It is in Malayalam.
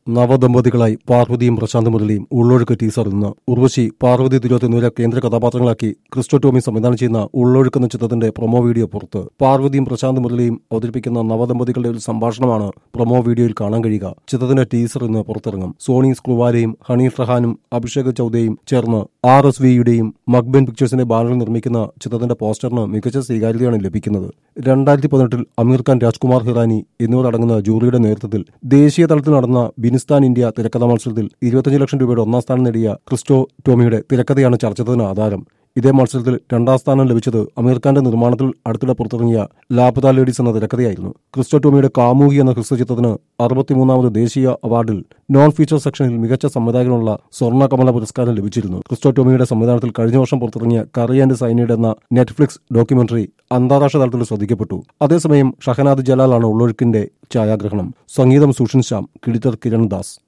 നവദമ്പതികളായി പാർവതിയും പ്രശാന്ത് മുരളിയും ഉള്ളൊഴുക്ക് ടീസർ ഇന്ന് ഉർവശി പാർവതി തിരുവത്തി എന്നിവരെ കേന്ദ്ര കഥാപാത്രങ്ങളാക്കി ക്രിസ്റ്റോ ടോമി സംവിധാനം ചെയ്യുന്ന ഉള്ളൊഴുക്ക് എന്ന ചിത്രത്തിന്റെ പ്രൊമോ വീഡിയോ പുറത്ത് പാർവതിയും പ്രശാന്ത് മുരളിയും അവതരിപ്പിക്കുന്ന നവദമ്പതികളുടെ ഒരു സംഭാഷണമാണ് പ്രൊമോ വീഡിയോയിൽ കാണാൻ കഴിയുക ചിത്രത്തിന്റെ ടീസർ ഇന്ന് പുറത്തിറങ്ങും സോണി സ്ക്രുവാലയും ഹണീഫ് റഹാനും അഭിഷേക് ചൌദയും ചേർന്ന് ആർ എസ് വിയുടെയും മക്ബെൻ പിക്ചേഴ്സിന്റെ ബാനറിൽ നിർമ്മിക്കുന്ന ചിത്രത്തിന്റെ പോസ്റ്ററിന് മികച്ച സ്വീകാര്യതയാണ് ലഭിക്കുന്നത് രണ്ടായിരത്തി പതിനെട്ടിൽ അമീർ ഖാൻ രാജ്കുമാർ ഹിറാനി എന്നിവർ അടങ്ങുന്ന ജൂറിയുടെ നേതൃത്വത്തിൽ ദേശീയ തലത്തിൽ നടന്ന ബിനിസ്ഥാൻ ഇന്ത്യ തിരക്കഥാ മത്സരത്തിൽ ഇരുപത്തഞ്ച് ലക്ഷം രൂപയുടെ ഒന്നാം സ്ഥാനം നേടിയ ക്രിസ്റ്റോ ടോമിയുടെ തിരക്കഥയാണ് ചർച്ചത്തിന് ആധാരം ഇതേ മത്സരത്തിൽ രണ്ടാം സ്ഥാനം ലഭിച്ചത് അമീർ ഖാന്റെ നിർമ്മാണത്തിൽ അടുത്തിടെ പുറത്തിറങ്ങിയ ലാപത ലേഡീസ് എന്ന തിരക്കഥയായിരുന്നു ക്രിസ്റ്റോ ടോമിയുടെ കാമുകി എന്ന ഹ്രസ്വ ചിത്രത്തിന് അറുപത്തിമൂന്നാമത് ദേശീയ അവാർഡിൽ നോൺ ഫീച്ചർ സെക്ഷനിൽ മികച്ച സംവിധായകനുള്ള സ്വർണ്ണ കമല പുരസ്കാരം ലഭിച്ചിരുന്നു ക്രിസ്റ്റോ ടോമിയുടെ സംവിധാനത്തിൽ കഴിഞ്ഞ വർഷം പുറത്തിറങ്ങിയ കറി ആൻഡ് സൈനയുടെ എന്ന നെറ്റ്ഫ്ലിക്സ് ഡോക്യുമെന്ററി അന്താരാഷ്ട്ര തലത്തിൽ ശ്രദ്ധിക്കപ്പെട്ടു അതേസമയം ഷഹനാദ് ജലാലാണ് ഉള്ളൊഴുക്കിന്റെ ഛായാഗ്രഹണം സംഗീതം സുഷിൻ ശ്യാം കിടിറ്റർ കിരൺ ദാസ്